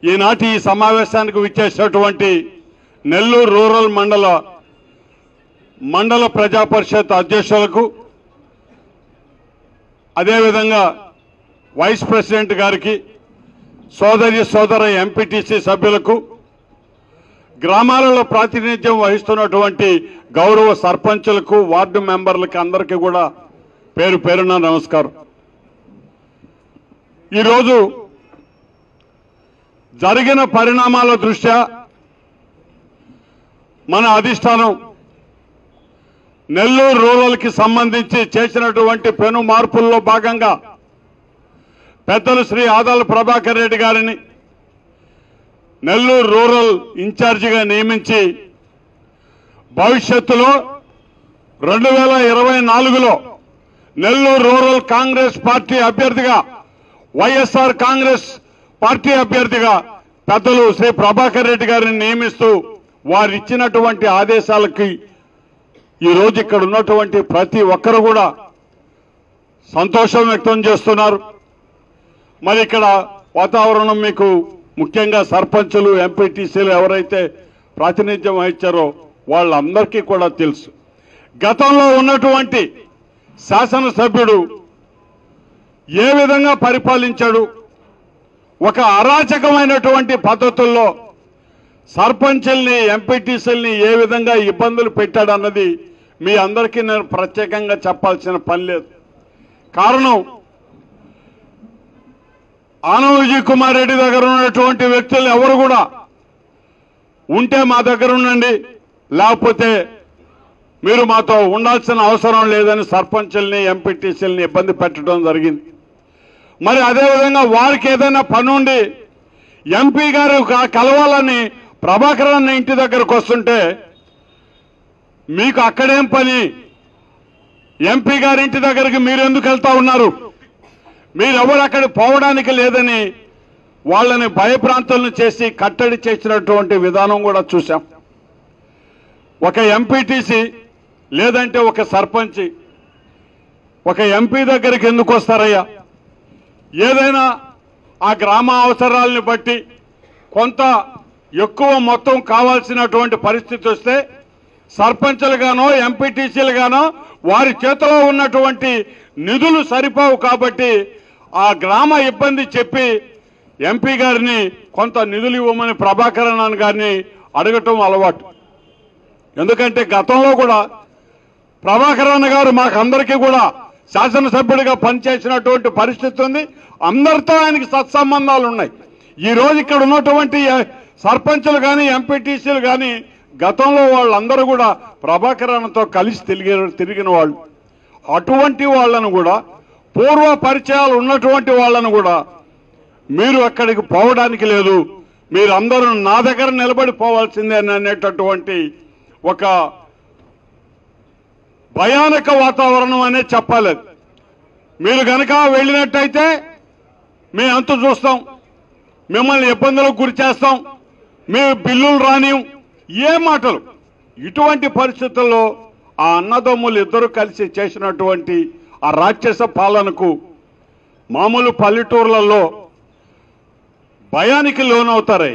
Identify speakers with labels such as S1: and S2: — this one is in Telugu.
S1: ఈనాటి ఈ సమావేశానికి విచ్చేసినటువంటి నెల్లూరు రూరల్ మండల మండల ప్రజా పరిషత్ అధ్యక్షులకు అదేవిధంగా వైస్ ప్రెసిడెంట్ గారికి సోదరి సోదర ఎంపీటీసీ సభ్యులకు గ్రామాలలో ప్రాతినిధ్యం వహిస్తున్నటువంటి గౌరవ సర్పంచులకు వార్డు మెంబర్లకు అందరికీ కూడా పేరు పేరున నమస్కారం ఈరోజు జరిగిన పరిణామాల దృష్ట్యా మన అధిష్టానం నెల్లూరు రూరల్కి సంబంధించి చేసినటువంటి పెను మార్పుల్లో భాగంగా పెద్దలు శ్రీ ఆదాల ప్రభాకర్ రెడ్డి గారిని నెల్లూరు రూరల్ ఇన్ఛార్జిగా నియమించి భవిష్యత్తులో రెండు వేల ఇరవై నాలుగులో నెల్లూరు రూరల్ కాంగ్రెస్ పార్టీ అభ్యర్థిగా వైఎస్ఆర్ కాంగ్రెస్ పార్టీ అభ్యర్థిగా పెద్దలు శ్రీ ప్రభాకర్ రెడ్డి గారిని నియమిస్తూ వారు ఇచ్చినటువంటి ఆదేశాలకి ఈ రోజు ఇక్కడ ఉన్నటువంటి ప్రతి ఒక్కరు కూడా సంతోషం వ్యక్తం చేస్తున్నారు మరి ఇక్కడ వాతావరణం మీకు ముఖ్యంగా సర్పంచులు ఎంపీటీసీలు ఎవరైతే ప్రాతినిధ్యం వహించారో వాళ్ళందరికీ కూడా తెలుసు గతంలో ఉన్నటువంటి శాసనసభ్యుడు ఏ విధంగా పరిపాలించాడు ఒక అరాచకమైనటువంటి పద్ధతుల్లో సర్పంచుల్ని ఎంపీటీసీల్ని ఏ విధంగా ఇబ్బందులు పెట్టాడన్నది మీ అందరికీ నేను ప్రత్యేకంగా చెప్పాల్సిన పని లేదు కారణం ఆనవ విజయ్ కుమార్ రెడ్డి దగ్గర ఉన్నటువంటి వ్యక్తులు ఎవరు కూడా ఉంటే మా దగ్గర ఉండండి లేకపోతే మీరు మాతో ఉండాల్సిన అవసరం లేదని సర్పంచుల్ని ఎంపీటీసీలని ఇబ్బంది పెట్టడం జరిగింది మరి అదేవిధంగా వారికి ఏదైనా పని ఉండి ఎంపీ గారు క- కలవాలని ప్రభాకర్ అన్న ఇంటి దగ్గరకు వస్తుంటే మీకు అక్కడేం పని ఎంపీ గారి ఇంటి దగ్గరికి మీరు ఎందుకు వెళ్తా ఉన్నారు మీరెవరు అక్కడ పోవడానికి లేదని వాళ్ళని భయప్రాంతాలను చేసి కట్టడి చేసినటువంటి విధానం కూడా చూశాం ఒక ఎంపీటీసీ లేదంటే ఒక సర్పంచ్ ఒక ఎంపీ దగ్గరికి ఎందుకు వస్తారయ్యా ఏదైనా ఆ గ్రామ అవసరాలని బట్టి కొంత ఎక్కువ మొత్తం కావాల్సినటువంటి పరిస్థితి వస్తే సర్పంచులుగానో ఎంపీటీసీలుగానో వారి చేతిలో ఉన్నటువంటి నిధులు సరిపోవు కాబట్టి ఆ గ్రామ ఇబ్బంది చెప్పి ఎంపీ గారిని కొంత నిధులు ఇవ్వమని ప్రభాకరన్ గారిని అడగటం అలవాటు ఎందుకంటే గతంలో కూడా ప్రభాకరన్ గారు మాకందరికీ కూడా శాసనసభ్యుడిగా పనిచేసినటువంటి పరిస్థితి ఉంది అందరితో ఆయనకి సత్సంబంధాలు ఉన్నాయి ఈ రోజు ఇక్కడ ఉన్నటువంటి ఎ- సర్పంచులు కానీ ఎంపీటీసీలు కానీ గతంలో వాళ్ళందరూ కూడా ప్రభాకరన్తో కలిసి తిరిగి తిరిగిన వాళ్ళు అటువంటి వాళ్ళను కూడా పూర్వ పరిచయాలు ఉన్నటువంటి వాళ్ళను కూడా మీరు అక్కడికి పోవడానికి లేదు మీరందరూ నా దగ్గర నిలబడి పోవాల్సిందే అని అనేటటువంటి ఒక భయానక వాతావరణం అనేది చెప్పాలి అది. మీరు గనక వెళ్ళినట్టయితే మేము అంత చూస్తాం మిమ్మల్ని ఇబ్బందులకు గురి చేస్తాం మేము బిల్లులు రానియం ఏ మాటలు ఇటువంటి పరిస్థితుల్లో ఆ అన్నదమ్ములు ఇద్దరు కలిసి చేసినటువంటి ఆ రాక్షస పాలనకు మామూలు పల్లెటూర్లలో భయానికి లోనవుతారయ్య